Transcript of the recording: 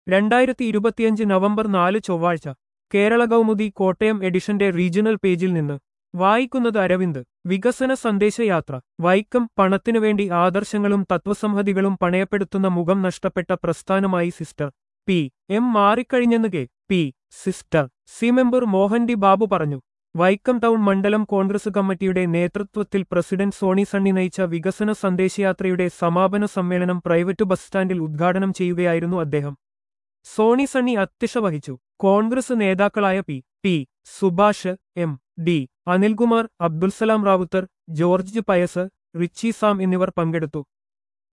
രണ്ടായിരത്തി ഇരുപത്തിയഞ്ച് നവംബർ നാല് ചൊവ്വാഴ്ച കേരള കൗമുദി കോട്ടയം എഡിഷന്റെ റീജിയണൽ പേജിൽ നിന്ന് വായിക്കുന്നത് അരവിന്ദ് വികസന സന്ദേശയാത്ര വൈക്കം പണത്തിനുവേണ്ടി ആദർശങ്ങളും തത്വസംഹതികളും പണയപ്പെടുത്തുന്ന മുഖം നഷ്ടപ്പെട്ട പ്രസ്ഥാനമായി സിസ്റ്റർ പി എം മാറിക്കഴിഞ്ഞെന്ന് കെ പി സിസ്റ്റർ C member Mohan D Babu പറഞ്ഞു വൈക്കം ടൗൺ മണ്ഡലം കോൺഗ്രസ് കമ്മിറ്റിയുടെ നേതൃത്വത്തിൽ പ്രസിഡന്റ് സോണി സണ്ണി നയിച്ച വികസന സന്ദേശയാത്രയുടെ സമാപന സമ്മേളനം പ്രൈവറ്റ് ബസ് സ്റ്റാൻഡിൽ ഉദ്ഘാടനം ചെയ്യുകയായിരുന്നു അദ്ദേഹം സോണി സണ്ണി അധ്യക്ഷ വഹിച്ചു കോൺഗ്രസ് നേതാക്കളായ P P Subhash M D Anilkumar Abdulsalam Rawther George Pius Richie Sam എന്നിവർ പങ്കെടുത്തു